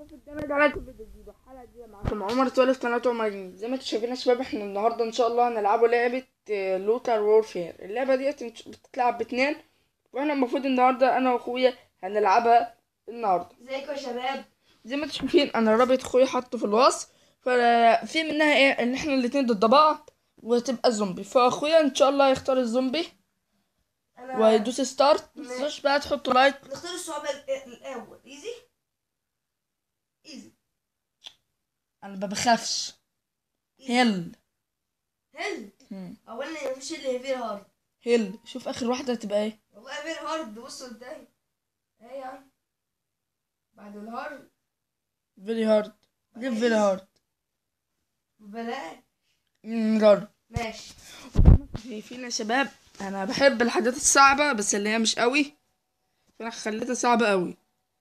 شباب الجامعة على الفيديو دي الحلقة دي معاكم عمر تولف قناة عمر زي ما انتم شايفين يا شباب احنا النهاردة ان شاء الله هنلعبوا لعبة لوتر وورفير اللعبة ديت بتتلعب باتنين واحنا المفروض النهاردة انا واخويا هنلعبها النهاردة ازيكم يا شباب زي ما انتم شايفين انا رابط اخويا حاطه في الوصف ففي منها ايه ان احنا الاتنين ضد بعض وتبقى زومبي فاخويا ان شاء الله هيختار الزومبي انا ويدوس ستارت متنسوش بقى تحطوا لايك نختار الصعوبة ال- الاول ايزي ايزي انا ما بخافش هيل هل مم. اولا مفيش اللي فير هارد هيل شوف اخر واحدة هتبقى ايه والله فير هارد بص قدامي ايه يا عم بعد الهارد فيري هارد جيب فيري هارد بلاش نجرب ماشي شايفين يا شباب انا بحب الحاجات الصعبة بس اللي هي مش قوي فانا خليتها صعبة قوي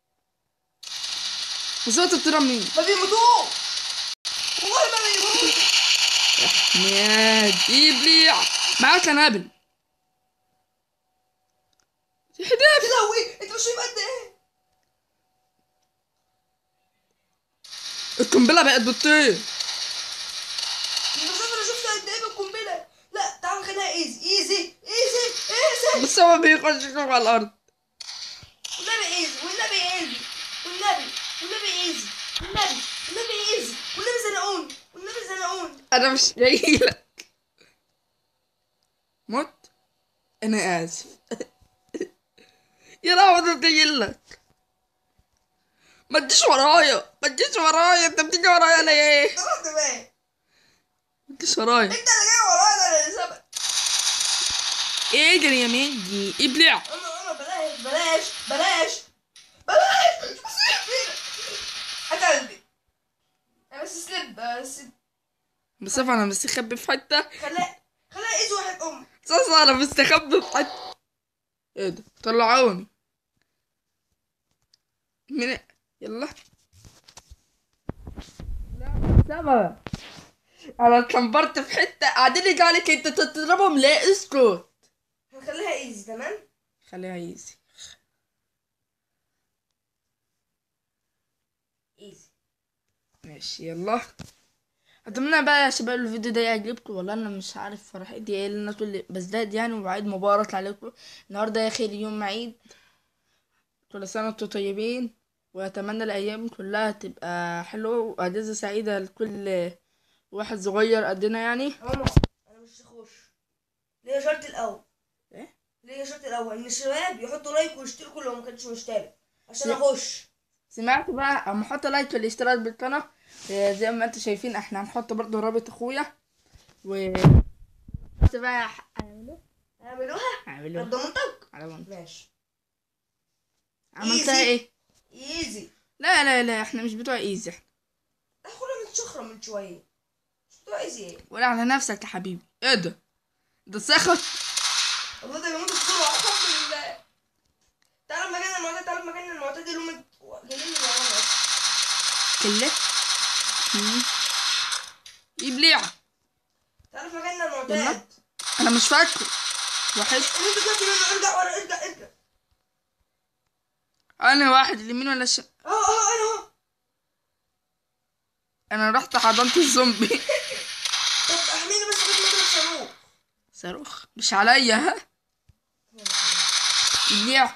وصوت الترامين ما بيموتوش والله ما بيموتوش يا ديبليع معاك قنابل في حداف يا لهوي انت مش شايف قد ايه القنبلة بقت بتطير انت شايف انا شفت قد ايه بالقنبله لا تعال نخليها ايزي ايزي ايزي ايزي بس هو بيخش على الارض والنبي ايزي والنبي ايزي والنبي والنبي ايزي والنبي والنبي ايزي والنبي زنقون والنبي زنقون انا مش جايلك مت انا اسف يا لهوي انا جايلك ما تجيش ورايا ما تجيش ورايا انت بتيجي ورايا ليه طلعت بقى ما تجيش ورايا انت اللي جاي ورايا انا اللي سبق اجري يا ميجي ابلع انا انا بلاش بلاش بلاش بلاش مش بصيح فينا قتلني انا بس سلب بس بس انا مستخبي في حته خليها خليها ايزي واحد ام صاصا انا مستخبي في حته ايه ده طلعوني من يلا لا سبب انا اتكبرت في حته قاعدين يجعلك انت تضربهم ليه اسكت هنخليها ايزي تمام خليها ايزي ايزي ماشي يلا اتمنى بقى يا شباب الفيديو ده يعجبكم والله انا مش عارف فرحتي ايه لان كل بزداد يعني وعيد مبارك عليكم النهارده يا اخي اليوم عيد كل سنه وانتم طيبين واتمنى الايام كلها تبقى حلوه واجازه سعيده لكل واحد صغير قدنا يعني عمر انا مش هخش ليه شرط الاول ايه ليه شرط الاول ان الشباب يحطوا لايك ويشتركوا لو ما كانش مشترك عشان لا. اخش سمعت بقى اما احط لايك والاشتراك بالقناه آه، زي ما انتم شايفين احنا هنحط برضو رابط اخويا و بس بقى هعمله هيعملوها هعمله على ضمانتك على ضمانتي. ماشي عملتها Easy. ايه ايزي لا لا لا احنا مش بتوع ايزي احنا اخونا متشخرة من شويه مش بتوع ايزي ايه ولا على نفسك يا حبيبي ايه ده ده سخط والله ده بيموت بسرعه الحمد لله تعال مكان المعتاد تعال مكان المعتاد اللي هم جايين من ورانا كله مم. يبلع تعال في مكاننا يلا. المعتاد انا مش فاكره واحد اللي انت طلعت منه ارجع ورا ارجع ارجع انا واحد اليمين ولا الشمال اه اه انا اهو انا رحت حضنت الزومبي طب احميني بس كنت مضرب صاروخ صاروخ مش عليا ها يبلع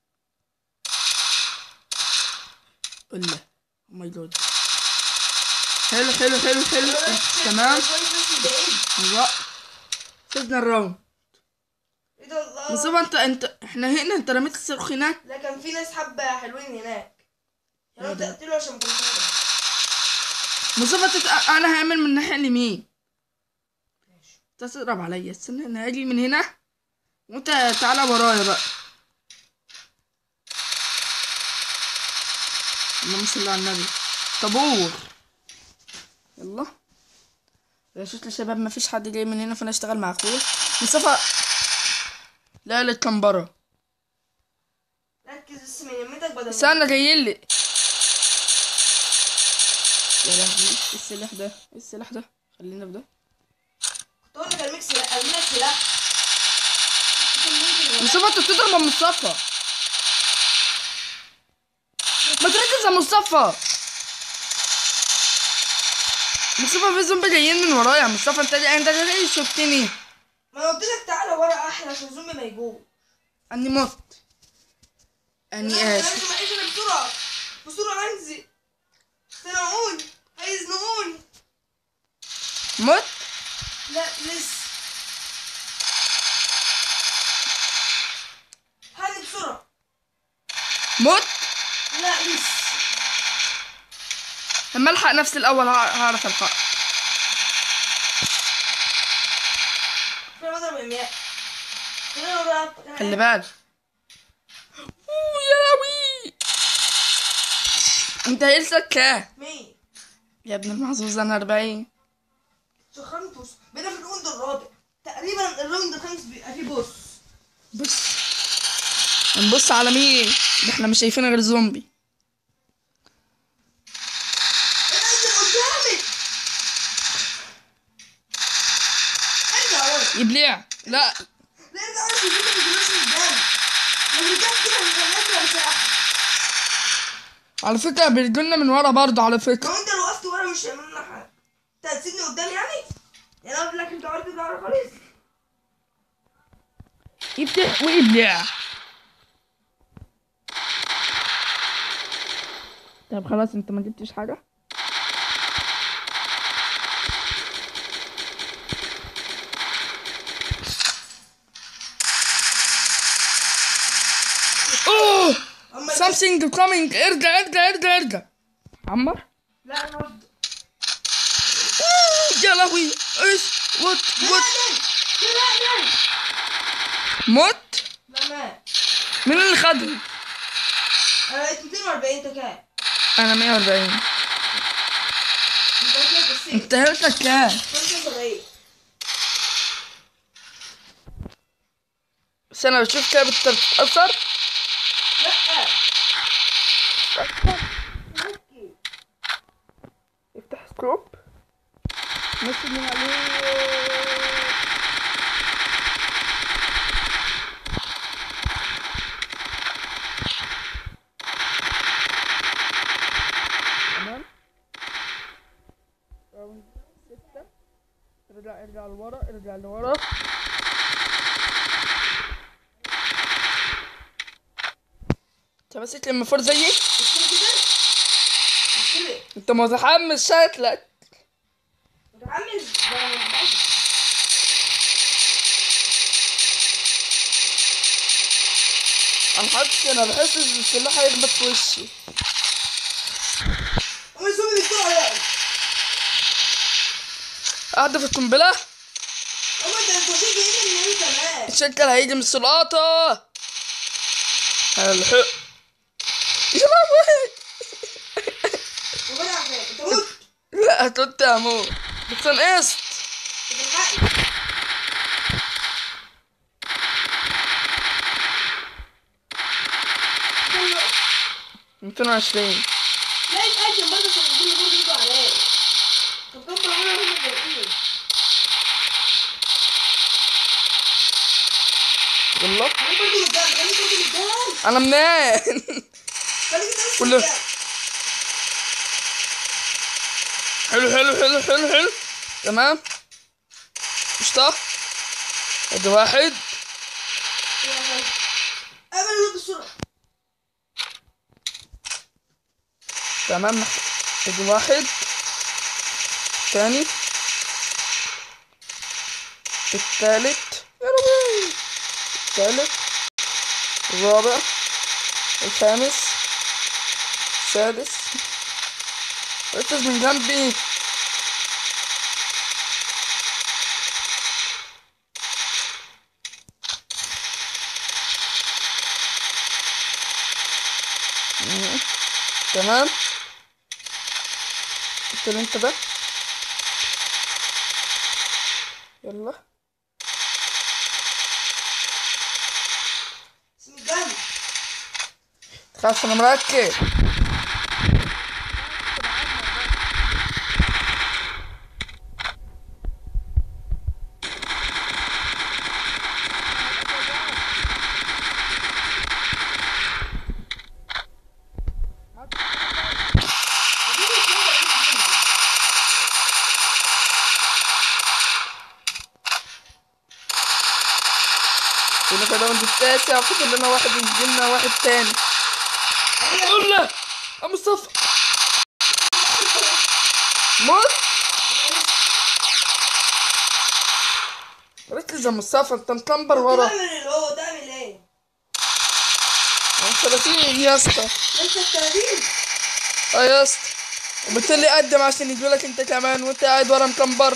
قله او ماي جاد حلو حلو حلو حلو تمام كويس بس بعيد ايوه سيبنا الراوند ايه ده الله مصطفى انت انت احنا هنا انت رميت الصاروخ هناك لا كان في ناس حبة حلوين هناك انا ايه قلت ده؟ اقتله عشان ما كنتش هقدر. مصطفى تت... انا هعمل من الناحيه اليمين ماشي انت تقرب عليا استنى انا هاجي من هنا وانت تعالى ورايا بقى اللهم صل على النبي طابور يلا يا شوف يا شباب ما فيش حد جاي من هنا فانا اشتغل مع اخويا مصطفى لا للكمبرة ركز بس من يمتك بدل ما- استنى جاي لي يا لهوي ايه السلاح ده ايه السلاح ده خلينا في ده كنت اقول لك ارميك سلاح ارمي لك سلاح مصطفى انت بتضرب من مصطفى ما تركز يا مصطفى مصطفى في زومبي جايين من ورايا مصطفى انت انت ليه شفتني ما انا قلت لك تعالى ورا احلى عشان الزومبي ما يجوش اني مت اني انا اسف لازم اعيش انا بسرعه بسرعه انزل سنقوني هيزنقوني مت لا لسه هاني بسرعه مت لا لسه لما الحق نفسي الاول هع- هعرف الحق انا بضرب المياه انا بضرب خلي بالك أوه، يا لهوي انت هيلسك كام مين يا ابن المحظوظ انا 40 سخنت بص بقينا في الراوند الرابع تقريبا الراوند الخامس بيبقى فيه بص بص نبص على مين ده احنا مش شايفين غير زومبي انزل قدامي ارجع ورا يبلع لا لا ارجع ورا في الفيديو ما تجيبوش قدامي لو رجعت كده هنخليك مساحة على فكرة بيرجلنا من ورا برضه على فكرة لو انت لو وقفت ورا مش هيعمل لنا حاجة انت هتسيبني قدام يعني؟ يعني انا اقول لك انت عملت ده ورا خالص يفتح ويبلع طب خلاص انت ما جبتش حاجة اوه اما something coming ارجع ارجع ارجع ارجع عمر لا انا هفضل أوه، يا لهوي ايش وات لا وات لا لا موت لا مات مين اللي خده انا بقيت 240 انت كام؟ انا 140 انت كده كسيت انت هيلتك كام 75 بس انا بشوف كده بت- بتتأثر لا افتح سكوب ماشي من عليه تمام راوند ستة ارجع ارجع لورا ارجع لورا انت ماسك المفروض زيي مش كده كده مش كده انت متحمس شكلك متحمس ده انا متحمس انا حاسس انا بحس ان السلاح هيخبط في وشي هو الزومبي بيطلع يعني اهدف القنبله هو انت انت شيء جايين من هنا كمان الشكل هيجي من السلطه الحق يا لهوي وبدا عشان انت موت لا هتوت اموت بس انا قست انت بتلحقني 220 لا يتقدم برضه عشان كل برضه يجوا عليا طب كم معانا هم جايين والله خليك برضه قدام خليك برضه قدام انا منين خليك انت بس كله. قدام حلو حلو حلو حلو حلو تمام قشطة ادي واحد اعمل له بسرعه تمام ادي واحد تاني التالت يا ربي التالت الرابع الخامس السادس ركز من جنبي مم. تمام قلت له انت ده يلا اسم الجنة خلاص انا مركز هنا كده وانت التاسع فاضل لنا واحد يجيلنا واحد تاني الله يا مصطفى موت ركز يا مصطفى انت مطنبر ورا تعمل اللي هو تعمل ايه؟ 30 يا اسطى انت التمارين اه يا اسطى وبالتالي قدم عشان يجولك انت كمان وانت قاعد ورا مكمبر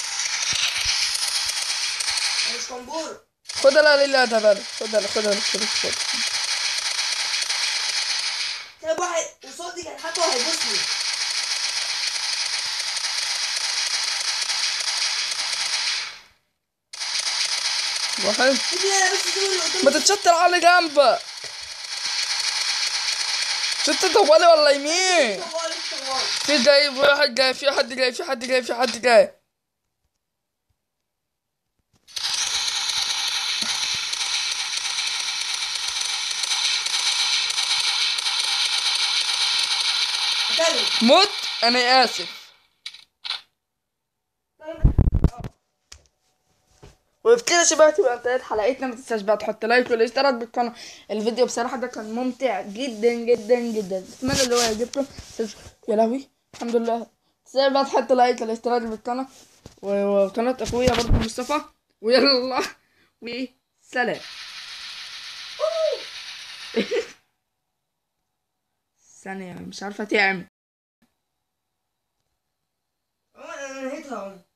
مش كمبور خدها لا لا ده بالك خدها خدها خدها خدها طيب واحد قصادي كان حتى هيبصني واحد سيبني انا بس سيبني اللي قدام ما تتشتر على جنبك شت طوالي ولا يمين طوال طوال في جاي في واحد جاي في حد جاي في حد جاي في حد جاي اتكلم موت انا اسف وبكده يا شباب تبقى انتهت حلقتنا ما تنساش بقى تحط لايك والاشتراك بالقناه الفيديو بصراحه ده كان ممتع جدا جدا جدا اتمنى اللي هو يعجبكم تنساش- يا لهوي الحمد لله تنساش بقى تحط لايك والاشتراك بالقناه و- وقناه اخويا برضه مصطفى ويلا وسلام ثانية مش عارفة تعمل انا نهيتها اهو